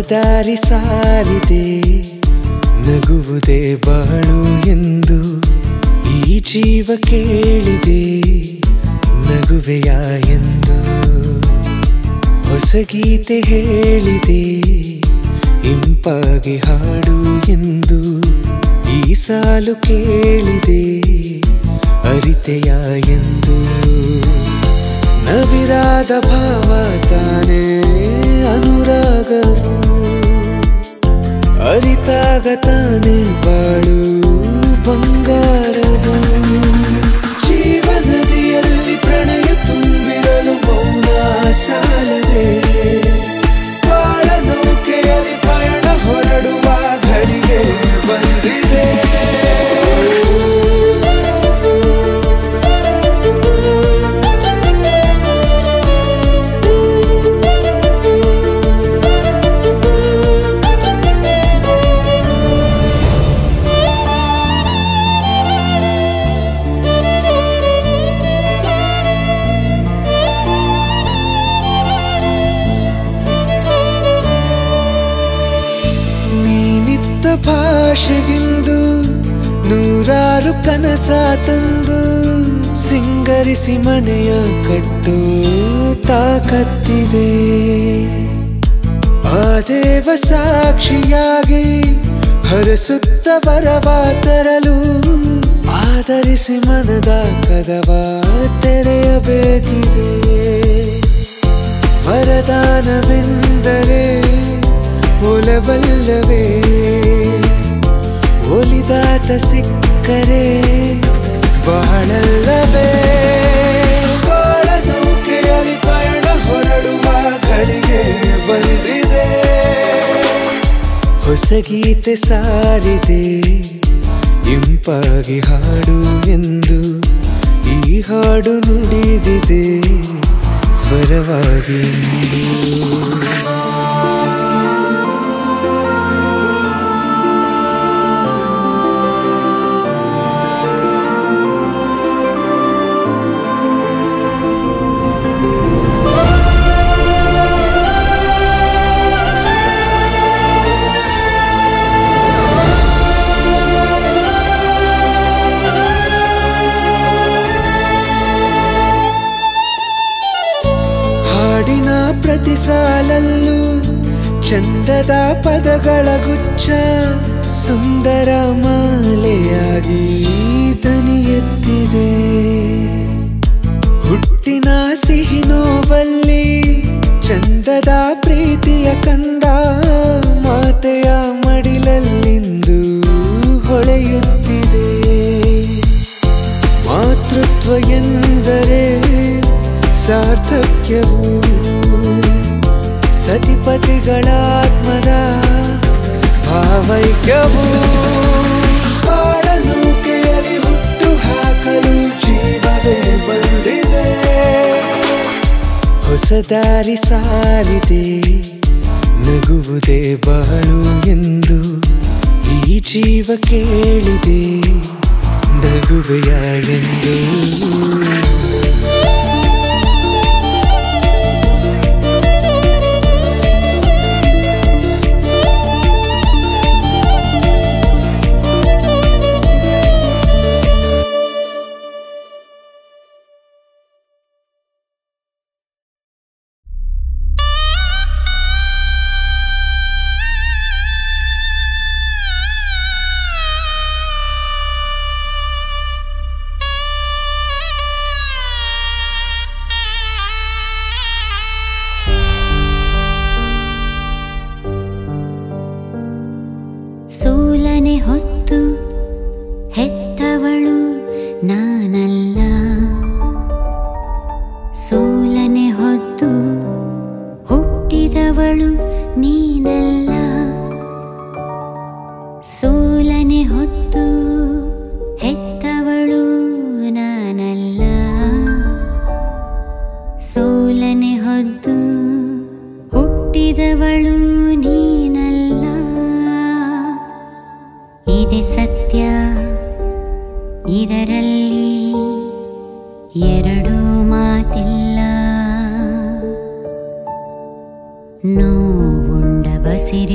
ದಾರಿ ಸಾರಿದೆ ನಗುವುದೇ ಬಾಳು ಎಂದು ಈ ಜೀವ ಕೇಳಿದೆ ನಗುವೆಯ ಎಂದು ಹೊಸ ಗೀತೆ ಹೇಳಿದೆ ಇಂಪಾಗಿ ಹಾಡು ಎಂದು ಈ ಸಾಲು ಕೇಳಿದೆ ಅರಿತೆಯ ಎಂದು ನವಿರಾದ ಭಾವ ತಾನೇ ಅನುರಾಗವು ಅರಿತಾಗ ತಾನೇ ಬಾಳು ಬಂಗಾರವು ಜೀವನದಿಯಲ್ಲಿ ಪ್ರಣಯ ತುಂಬಿರಲು ಮೌನ ಸಾಲದೆ ಬಾಳ ನೌಕೆಯಲ್ಲಿ ಪಯಣ ಹೊರಡುವ ಘಳಿಗೆ ಬಂದಿದೆ ನೀನಿತ್ತ ಭಾಷೆಗಿಂದು ನೂರಾರು ಕನಸ ತಂದು ಸಿಂಗರಿಸಿ ಮನೆಯ ಕಟ್ಟು ತಾಕತ್ತಿದೆ ಆ ದೇವ ಸಾಕ್ಷಿಯಾಗಿ ಹರಸುತ್ತ ವರವ ತರಲು ಆಧರಿಸಿ ಮನದ ಕದವ ತೆರೆಯಬೇಕಿದೆ ವರದಾನವೆಂದರೆ ಒಲವಲ್ಲವೇ ಒಲಿದಾತ ಸಿಕ್ಕರೆ ಬಹಳಲ್ಲವೇ ಬಾಳ ನೌಕೆಯಲ್ಲಿ ಪಯಣ ಹೊರಡುವ ಘಳಿಗೆ ಬಂದಿದೆ ಹೊಸ ಗೀತೆ ಸಾರಿದೆ ಇಂಪಾಗಿ ಹಾಡು ಎಂದು ಈ ಹಾಡು ನುಡಿದಿದೆ ಸ್ವರವಾಗಿ ಇಂದು. ಹಾಡಿನ ಪ್ರತಿ ಸಾಲಲ್ಲೂ ಚಂದದ ಪದಗಳ ಗುಚ್ಛ ಸುಂದರ ಮಾಲೆಯಾಗಿ ದನಿ ಎತ್ತಿದೆ ಹುಟ್ಟಿನ ಸಿಹಿ ನೋವಲ್ಲಿ ಚಂದದ ಪ್ರೀತಿಯ ಕಂದ ಮಾತೆಯ ಮಡಿಲಲ್ಲಿಂದು ಹೊಳೆಯುತ್ತಿದೆ ಮಾತೃತ್ವ ಎಂದರೆ ಸಾರ್ಥಕ್ಯವು ಸತಿಪತಿಗಳ ಆತ್ಮದ ಭಾವೈಕ್ಯವು ಬಾಳ ನೌಕೆಯಲ್ಲಿ ಹುಟ್ಟು ಹಾಕಲು ಜೀವವೇ ಬಂದಿದೆ ಹೊಸ ದಾರಿ ಸಾರಿದೆ ನಗುವುದೇ ಬಾಳು ಎಂದು ಈ ಜೀವ ಕೇಳಿದೆ ನಗುವೆಯ ಎಂದು ಸೋಲನೆ ಹೊತ್ತು ಹೆತ್ತವಳು ನಾನಲ್ಲ ಸೋಲನೆ ಹೊತ್ತು ಹುಟ್ಟಿದವಳು ನೀನಲ್ಲ ಸೋಲನೆ ಹೊತ್ತು ಹೆತ್ತವಳು ನಾನಲ್ಲ ಸೋಲನೆ ಹೊದ್ದು ಹುಟ್ಟಿದವಳು ನೀನಲ್ಲ ಇದೆ ಸತ್ಯ ಇದರಲ್ಲಿ ಎರಡು ಮಾತಿಲ್ಲ ನೋವುಂಡ ಬಸಿರು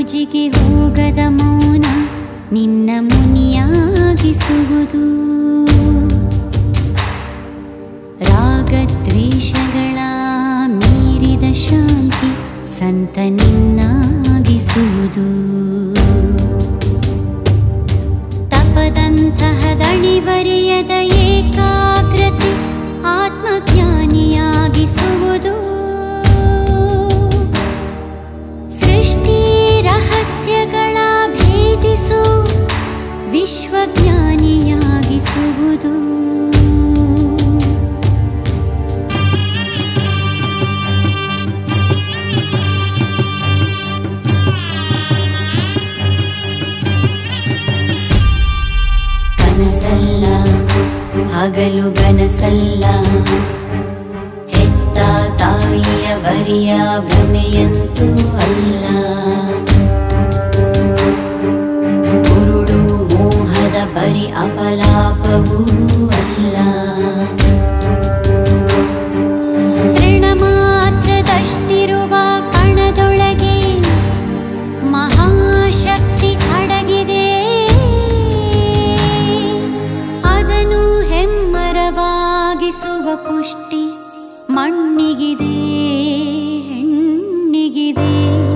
ಅಂಚಿಗೆ ಹೋಗದ ಮೌನ ನಿನ್ನ ಮುನಿಯಾಗಿಸುವುದು ರಾಗದ್ವೇಷಗಳ ಮೀರಿದ ಶಾಂತಿ ಸಂತ ನಿನ್ನಾಗಿಸುವುದು ತಪದಂತಹ ದಣಿವರಿಯದ ಏಕಾಗ್ರತೆ ಆತ್ಮಜ್ಞಾನಿಯಾಗಿಸುವುದು ಸೃಷ್ಟಿ ರಹಸ್ಯಗಳ ಭೇದಿಸು ವಿಶ್ವಜ್ಞಾನಿಯಾಗಿಸುವುದು ಕನಸಲ್ಲ ಹಗಲು ಗನಸಲ್ಲ ಹೆತ್ತ ತಾಯಿಯ ಬರಿಯ ಭ್ರಮೆಯಂತೂ ಅಲ್ಲ ಕುರುಡು ಮೋಹದ ಬರಿ ಅಪಲಾಪವೂ ಅಲ್ಲ ತೃಣ ಮಾತ್ರದಷ್ಟಿರುವ ಕಣದೊಳಗೆ ಮಹಾಶಕ್ತಿ ಅಡಗಿದೆ ಅದನ್ನು ಹೆಮ್ಮರವಾಗಿಸುವ ಪುಷ್ಟಿ ಮಣ್ಣಿಗಿದೆ ಹೆಣ್ಣಿಗಿದೆ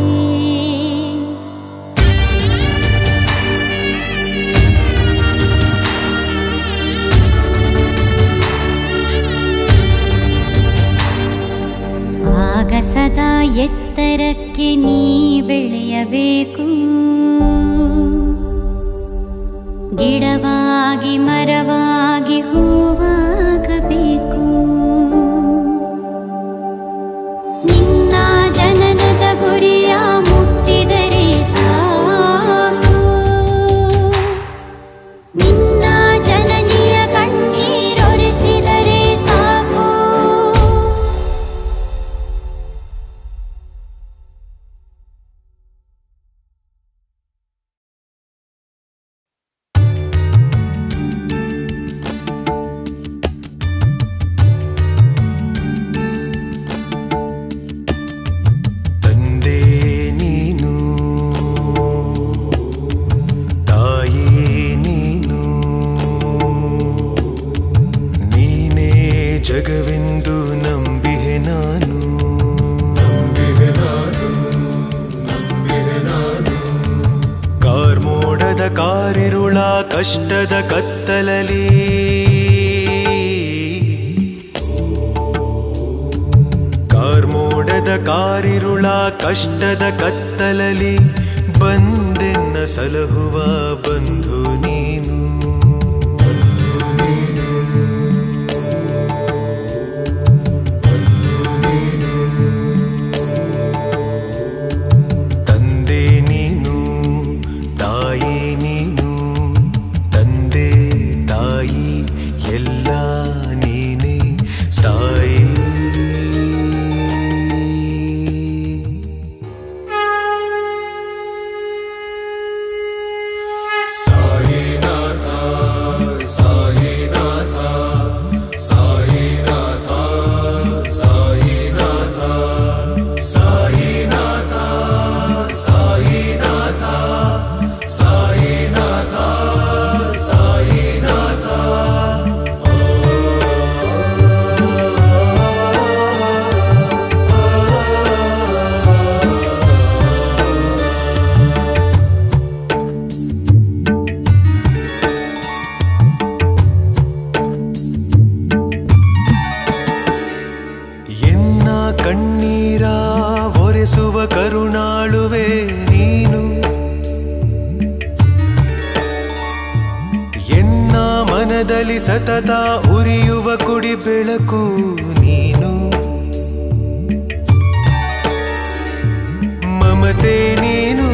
ಆಗ ಸದಾ ಎತ್ತರಕ್ಕೆ ನೀ ಬೆಳೆಯಬೇಕು ಗಿಡವಾಗಿ ಮರವಾಗಿ ಹೂವಾಗಬೇಕು ನಿನ್ನ ಜನನದ ಗುರಿಯ ಮುಟ್ಟಿದರೆ ಸಾಕು ನಿನ್ನ ಜನನಿಯ ಕಣ್ಣೀರೊರೆಸಿದರೆ ಸಾಕು ತಂದೆ ನೀನು ತಾಯಿ ನೀನು ನೀನೇ ಜಗವೆಂದು ನಂಬಿಹೆ ನಾನು ಕಾರ್ಮೋಡದ ಕಾರಿರುಳ ಕಷ್ಟದ ಕತ್ತಲಲಿ ಕಾರ್ಮೋಡದ ಕಾರಿರುಳ ಕಷ್ಟದ ಕತ್ತಲಲಿ ಬಂದೆನ್ನ ಸಲಹುವ ಬಂಧು ನೀನು ತಂದೆ ನೀನು ತಾಯಿ ನೀನು ತಂದೆ ತಾಯಿ ಎಲ್ಲ ನೀನೇ ಸಾಯಿ ಎನ್ನ ಕಣ್ಣೀರ ಒರೆಸುವ ಕರುಣಾಳುವೆ ನೀನು ಎನ್ನ ಮನದಲ್ಲಿ ಸತತ ಉರಿಯುವ ಕುಡಿ ಬೆಳಕು ನೀನು ಮಮತೆ ನೀನು